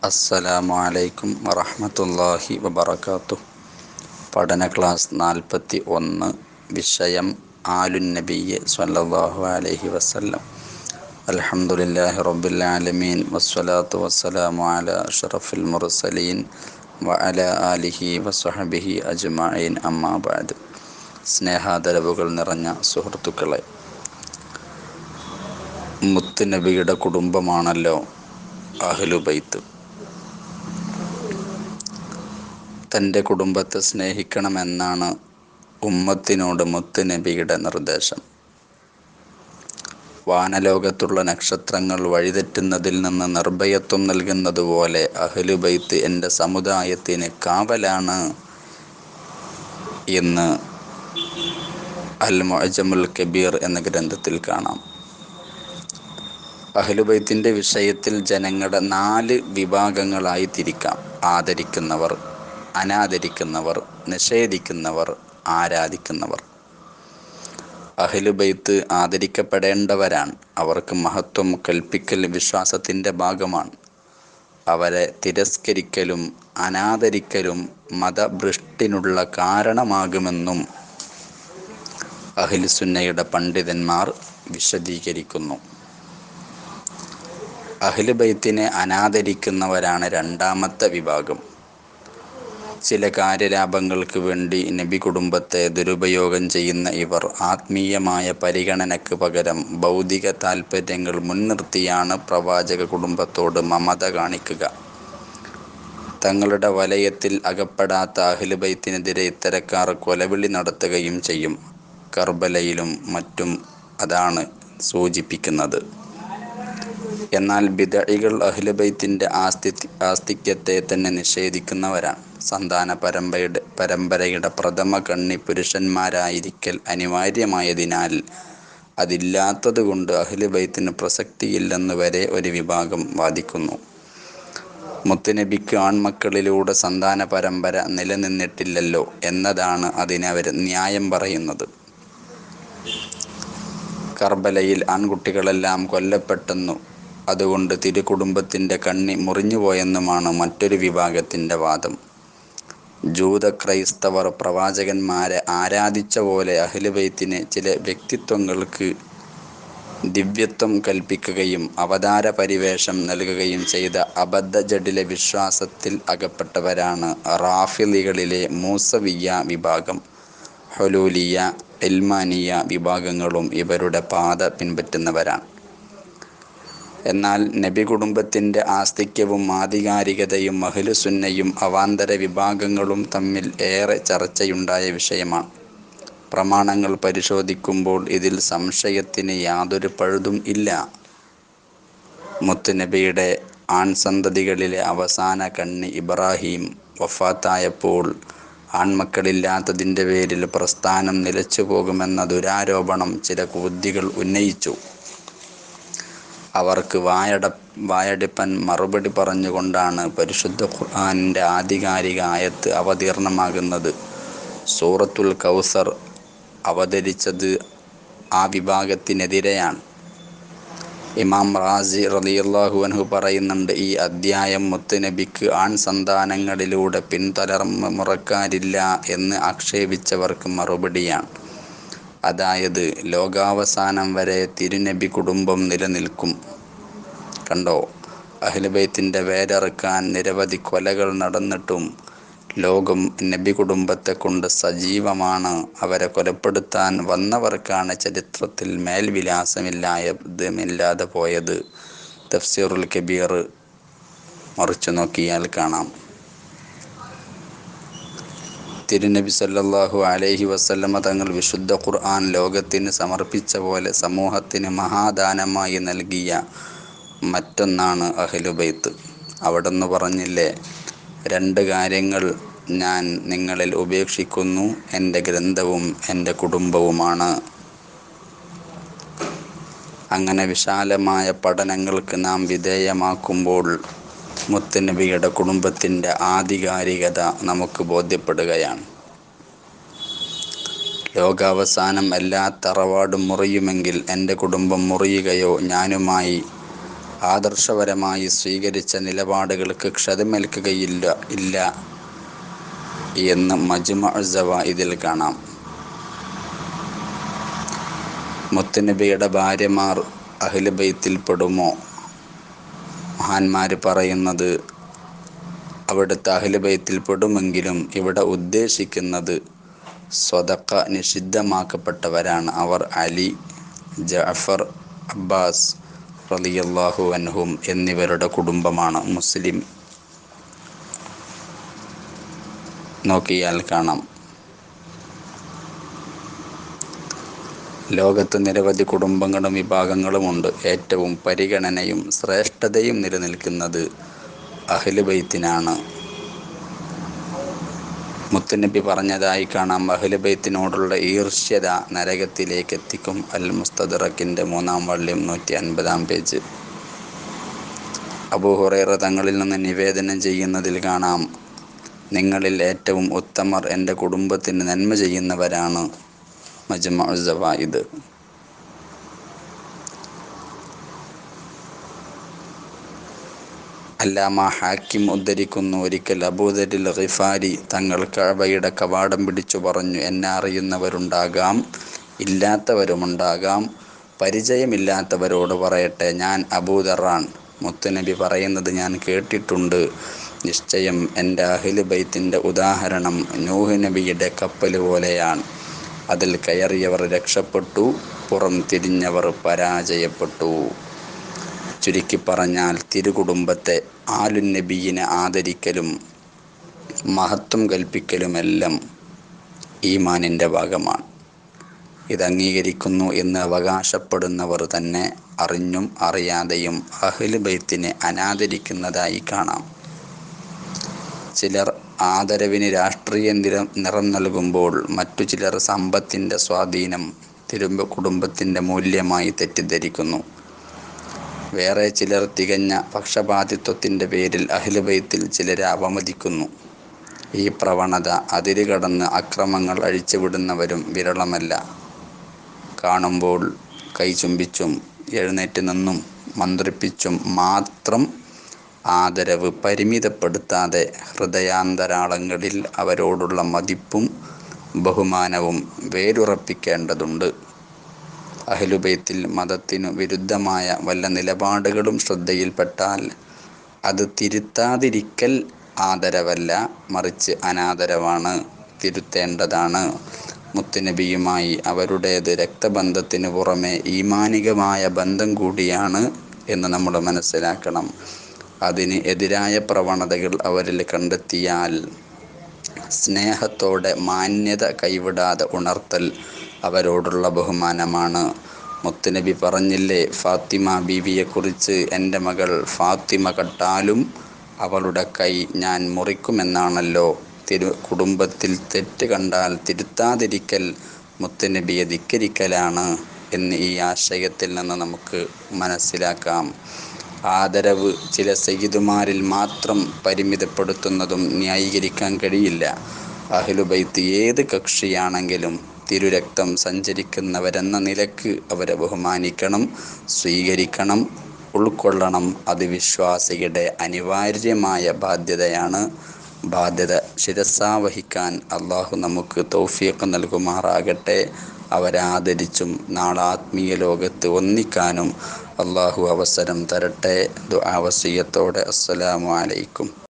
അസ്സലാമു അലൈക്കും വറഹ്മത്തുള്ളാഹി വബറകാതുഹു പഠന ക്ലാസ് നാൽപ്പത്തി ഒന്ന് വിഷയം ആലുൻ നബിയ്യ് സ്വല്ലല്ലാഹു അലൈഹി വസല്ലം അൽഹംദുലില്ലാഹി റബ്ബിൽ ആലമീൻ വസ്സലാത്തു വസ്സലാമു അലാ അഷ്റഫിൽ മുർസലീൻ വഅല ആലിഹി വസ്വഹബിഹി അജ്മഈൻ അമ്മാ ബഅദ് സ്നേഹാദരവുകൾ നിറഞ്ഞ സുഹൃത്തുക്കളെ മുത്ത് നബിയുടെ കുടുംബമാണല്ലോ അഹ്ലുബൈത്ത് തൻ്റെ കുടുംബത്തെ സ്നേഹിക്കണമെന്നാണ് ഉമ്മത്തിനോട് മുത്ത് നബിയുടെ നിർദ്ദേശം വാനലോകത്തുള്ള നക്ഷത്രങ്ങൾ വഴിതെറ്റുന്നതിൽ നിന്ന് നിർഭയത്വം നൽകുന്നതുപോലെ അഹ്ലുബൈത്ത് എൻ്റെ സമുദായത്തിന് കാവലാണ് എന്ന് അൽ മുഅജമുൽ കബീർ എന്ന ഗ്രന്ഥത്തിൽ കാണാം അഹ്ലുബൈത്തിൻ്റെ വിഷയത്തിൽ ജനങ്ങളുടെ നാല് വിഭാഗങ്ങളായി തിരിക്കാം ആദരിക്കുന്നവർ അനാദരിക്കുന്നവർ നിഷേധിക്കുന്നവർ ആരാധിക്കുന്നവർ അഹ്ലുബൈത്ത് ആദരിക്കപ്പെടേണ്ടവരാണ് അവർക്ക് മഹത്വം കൽപ്പിക്കൽ വിശ്വാസത്തിൻ്റെ ഭാഗമാണ് അവരെ തിരസ്കരിക്കലും അനാദരിക്കലും മതഭ്രഷ്ടിനുള്ള കാരണമാകുമെന്നും അഹിൽസുന്നയുടെ പണ്ഡിതന്മാർ വിശദീകരിക്കുന്നു അഹ്ലുബൈത്തിനെ അനാദരിക്കുന്നവരാണ് രണ്ടാമത്തെ വിഭാഗം ചില കാര്യലാഭങ്ങൾക്ക് വേണ്ടി നബി കുടുംബത്തെ ദുരുപയോഗം ചെയ്യുന്ന ഇവർ ആത്മീയമായ പരിഗണനയ്ക്ക് പകരം ഭൗതിക താൽപ്പര്യങ്ങൾ മുൻനിർത്തിയാണ് പ്രവാചക കുടുംബത്തോട് മമത കാണിക്കുക തങ്ങളുടെ വലയത്തിൽ അകപ്പെടാത്ത അഹ്ലുബൈത്തിനെതിരെ ഇത്തരക്കാർ കൊലവിളി നടത്തുകയും ചെയ്യും കർബലയിലും മറ്റും അതാണ് സൂചിപ്പിക്കുന്നത് എന്നാൽ ബിദഴികൾ അഹ്ലുബൈത്തിൻ്റെ ആസ്തി ആസ്തിക്യത്തെ തന്നെ നിഷേധിക്കുന്നവരാണ് സന്താന പരമ്പരയുടെ പരമ്പരയുടെ പ്രഥമ കണ്ണി പുരുഷന്മാരായിരിക്കൽ അനിവാര്യമായതിനാൽ അതില്ലാത്തത് കൊണ്ട് അഹ്ലുബൈത്തിന് പ്രസക്തിയില്ലെന്ന് വരെ ഒരു വിഭാഗം വാദിക്കുന്നു മുത്തുനബിക്ക് ആൺമക്കളിലൂടെ സന്താന പരമ്പര നിലനിന്നിട്ടില്ലല്ലോ എന്നതാണ് അതിനവർ ന്യായം പറയുന്നത് കർബലയിൽ ആൺകുട്ടികളെല്ലാം കൊല്ലപ്പെട്ടെന്നു അതുകൊണ്ട് തിരുകുടുംബത്തിൻ്റെ കണ്ണി മുറിഞ്ഞുപോയെന്നുമാണ് മറ്റൊരു വിഭാഗത്തിൻ്റെ വാദം ജൂത ക്രൈസ്തവർ പ്രവാചകന്മാരെ ആരാധിച്ച പോലെ അഹ്ലുബൈത്തിന് ചില വ്യക്തിത്വങ്ങൾക്ക് ദിവ്യത്വം കൽപ്പിക്കുകയും അവതാര പരിവേഷം നൽകുകയും ചെയ്ത അബദ്ധ ജഡില വിശ്വാസത്തിൽ അകപ്പെട്ടവരാണ് റാഫിലികളിലെ മൂസവിയ വിഭാഗം ഹൊലൂലിയ എൽമാനിയ വിഭാഗങ്ങളും ഇവരുടെ പാത പിൻപറ്റുന്നവരാണ് എന്നാൽ നബി കുടുംബത്തിൻ്റെ ആസ്തിക്യവും ആധികാരികതയും മഹ്ലുസുന്നയും അവാന്തര വിഭാഗങ്ങളും തമ്മിൽ ഏറെ ചർച്ചയുണ്ടായ വിഷയമാണ് പ്രമാണങ്ങൾ പരിശോധിക്കുമ്പോൾ ഇതിൽ സംശയത്തിന് യാതൊരു പഴുതും ഇല്ല മുത്തുനബിയുടെ ആൺസന്തതികളിലെ അവസാന കണ്ണി ഇബ്രാഹിം വഫാത്തായപ്പോൾ ആൺമക്കളില്ലാത്തതിൻ്റെ പേരിൽ പ്രസ്ഥാനം നിലച്ചു പോകുമെന്ന ദുരാരോപണം ചില ബുദ്ധികൾ ഉന്നയിച്ചു അവർക്ക് വായട വായടിപ്പൻ മറുപടി പറഞ്ഞുകൊണ്ടാണ് പരിശുദ്ധ ഖുർആാനിൻ്റെ ആധികാരിക ആയത്ത് അവതീർണമാകുന്നത് സൂറത്തുൽ കൗസർ അവതരിച്ചത് ആ വിഭാഗത്തിനെതിരെയാണ് ഇമാം റാസി റലിയല്ലാഹു അൻഹു പറയുന്നുണ്ട് ഈ അദ്ധ്യായം മുത്തുനബിക്ക് ആൺ സന്താനങ്ങളിലൂടെ പിൻതലമുറക്കാരില്ല എന്ന് ആക്ഷേപിച്ചവർക്ക് മറുപടിയാണ് അതായത് ലോകാവസാനം വരെ തിരുനബി കുടുംബം നിലനിൽക്കും കണ്ടോ അഹ്ലുബൈത്തിൻ്റെ വേരറുക്കാൻ നിരവധി കൊലകൾ നടന്നിട്ടും ലോകം നബി കുടുംബത്തെ കൊണ്ട് സജീവമാണ് അവരെ കൊലപ്പെടുത്താൻ വന്നവർക്കാണ് ചരിത്രത്തിൽ മേൽവിലാസമില്ലാതെ പോയത് തഫ്സീറുൽ കബീർ മറിച്ചു നോക്കിയാൽ കാണാം തിരുനബി സല്ലല്ലാഹു അലൈഹി വസല്ലമ തങ്ങൾ വിശുദ്ധ ഖുർആൻ ലോകത്തിന് സമർപ്പിച്ച പോലെ സമൂഹത്തിന് മഹാദാനമായി നൽകിയ മറ്റൊന്നാണ് അഹ്ലുബൈത്ത് അവിടുന്ന് പറഞ്ഞില്ലേ രണ്ട് കാര്യങ്ങൾ ഞാൻ നിങ്ങളിൽ ഉപേക്ഷിക്കുന്നു എൻ്റെ ഗ്രന്ഥവും എൻ്റെ കുടുംബവുമാണ് അങ്ങനെ വിശാലമായ പഠനങ്ങൾക്ക് നാം വിധേയമാക്കുമ്പോൾ മുത്തുനബിയുടെ കുടുംബത്തിൻ്റെ ആധികാരികത നമുക്ക് ബോധ്യപ്പെടുകയാണ് ലോകാവസാനം എല്ലാ തറവാടും മുറിയുമെങ്കിൽ എൻ്റെ കുടുംബം മുറിയുകയോ ഞാനുമായി ആദർശപരമായി സ്വീകരിച്ച നിലപാടുകൾക്ക് ക്ഷതമേൽക്കുകയില്ല ഇല്ല എന്ന് മജ്മഅ് സവാഇദിൽ കാണാം മുത്തുനബിയുടെ ഭാര്യമാർ അഹ്ലു ബൈത്തിൽ പെടുമോ മഹാന്മാർ പറയുന്നത് അവിടുത്തെ അഹ്ലു ബൈത്തിൽ പെടുമെങ്കിലും ഇവിടെ ഉദ്ദേശിക്കുന്നത് സ്വതക്ക നിഷിദ്ധമാക്കപ്പെട്ടവരാണ് അവർ അലി ജഅഫർ അബ്ബാസ് റളിയല്ലാഹു അൻഹും എന്നിവരുടെ കുടുംബമാണ് മുസ്ലിം നോക്കിയാൽ കാണാം ലോകത്ത് നിരവധി കുടുംബങ്ങളും വിഭാഗങ്ങളുമുണ്ട് ഏറ്റവും പരിഗണനയും ശ്രേഷ്ഠതയും നിലനിൽക്കുന്നത് അഹ്ലു ബൈത്തിനാണ് മുത്തുനബി പറഞ്ഞതായി കാണാം അഹ്ലു ബൈത്തിനോടുള്ള ഈർഷ്യത നരകത്തിലേക്ക് എത്തിക്കും അൽ മുസ്തദറക്കിൻ്റെ മൂന്നാം വള്ളിയും നൂറ്റി അൻപതാം പേജ് അബൂഹുറൈറ തങ്ങളിൽ നിന്ന് നിവേദനം ചെയ്യുന്നതിൽ കാണാം നിങ്ങളിൽ ഏറ്റവും ഉത്തമർ എൻ്റെ കുടുംബത്തിന് നന്മ ചെയ്യുന്നവരാണ് മജ്മഉ സവായിദ് അല്ലാമ ഹാക്കിം ഉദ്ധരിക്കുന്നു ഒരിക്കൽ അബൂദരിൽ ഖിഫാരി തങ്ങൾ കഅബയുടെ കവാടം പിടിച്ചു പറഞ്ഞു എന്നെ അറിയുന്നവരുണ്ടാകാം ഇല്ലാത്തവരുമുണ്ടാകാം പരിചയമില്ലാത്തവരോട് പറയട്ടെ ഞാൻ അബൂദറാൻ മുത്തുനബി പറയുന്നത് ഞാൻ കേട്ടിട്ടുണ്ട് നിശ്ചയം എൻ്റെ അഹില് ബൈത്തിൻ്റെ ഉദാഹരണം നൂഹ് നബിയുടെ കപ്പൽ പോലെയാണ് അതിൽ കയറിയവർ രക്ഷപ്പെട്ടു പുറം തിരിഞ്ഞവർ പരാജയപ്പെട്ടു ചുരുക്കി പറഞ്ഞാൽ തിരുകുടുംബത്തെ ആലുന്നബിയിനെ ആദരിക്കലും മഹത്വം കൽപ്പിക്കലുമെല്ലാം ഈമാനിൻ്റെ ഭാഗമാണ് ഇത് അംഗീകരിക്കുന്നു എന്ന് അവകാശപ്പെടുന്നവർ തന്നെ അറിഞ്ഞും അറിയാതെയും അഹ്ലു ബൈത്തിനെ അനാദരിക്കുന്നതായി കാണാം ചിലർ ആദരവിന് രാഷ്ട്രീയ നിറം നിറം നൽകുമ്പോൾ മറ്റു ചിലർ സമ്പത്തിൻ്റെ സ്വാധീനം തിരുമ്പ കുടുംബത്തിൻ്റെ മൂല്യമായി തെറ്റിദ്ധരിക്കുന്നു വേറെ ചിലർ തികഞ്ഞ പക്ഷപാതിത്വത്തിൻ്റെ പേരിൽ അഹിലുബൈത്തിൽ ചിലരെ അവമതിക്കുന്നു ഈ പ്രവണത അതിരുകടന്ന് അക്രമങ്ങൾ അഴിച്ചുവിടുന്നവരും വിരളമല്ല കാണുമ്പോൾ കൈ ചുംബിച്ചും എഴുന്നേറ്റ് നിന്നും മന്ത്രിപ്പിച്ചും മാത്രം ആദരവ് പരിമിതപ്പെടുത്താതെ ഹൃദയാന്തരാളങ്ങളിൽ അവരോടുള്ള മതിപ്പും ബഹുമാനവും വേരുറപ്പിക്കേണ്ടതുണ്ട് അഹ്ലുബൈത്തിൽ മതത്തിനു വിരുദ്ധമായ വല്ല നിലപാടുകളും ശ്രദ്ധയിൽപ്പെട്ടാൽ അത് തിരുത്താതിരിക്കൽ ആദരവല്ല മറിച്ച് അനാദരവാണ് തിരുത്തേണ്ടതാണ് മുത്തുനബിയുമായി അവരുടേത് രക്തബന്ധത്തിന് പുറമെ ഈമാനികമായ ബന്ധം കൂടിയാണ് എന്ന് നമ്മൾ മനസ്സിലാക്കണം അതിന് എതിരായ പ്രവണതകൾ അവരിൽ കണ്ടെത്തിയാൽ സ്നേഹത്തോടെ മാന്യത കൈവിടാതെ ഉണർത്തൽ അവരോടുള്ള ബഹുമാനമാണ് മുത്തുനബി പറഞ്ഞില്ലേ ഫാത്തിമ ബീവിയെക്കുറിച്ച് എൻ്റെ മകൾ ഫാത്തിമ കട്ടാലും അവളുടെ കൈ ഞാൻ മുറിക്കുമെന്നാണല്ലോ തിരു കുടുംബത്തിൽ തെറ്റ് കണ്ടാൽ തിരുത്താതിരിക്കൽ മുത്തുനബിയെ ധിക്കരിക്കലാണ് എന്ന് ഈ ആശയത്തിൽ നിന്ന് നമുക്ക് മനസ്സിലാക്കാം ആദരവ് ചില സയ്യിദുമാരിൽ മാത്രം പരിമിതപ്പെടുത്തുന്നതും ന്യായീകരിക്കാൻ കഴിയില്ല അഹ്ലുബൈത്ത് ഏത് കക്ഷിയാണെങ്കിലും തിരുരക്തം സഞ്ചരിക്കുന്നവരെന്ന നിലക്ക് അവരെ ബഹുമാനിക്കണം സ്വീകരിക്കണം ഉൾക്കൊള്ളണം അത് വിശ്വാസിയുടെ അനിവാര്യമായ ബാധ്യതയാണ് ബാധ്യത ശിരസാവഹിക്കാൻ അള്ളാഹു നമുക്ക് തൗഫീഖ് നൽകുമാറാകട്ടെ അവരാദരിച്ചും നാളെ ആത്മീയ ലോകത്ത് ഒന്നിക്കാനും അള്ളാഹു അവസരം തരട്ടെ ദുആവസിയത്തോടെ അസ്സലാമു അലൈക്കും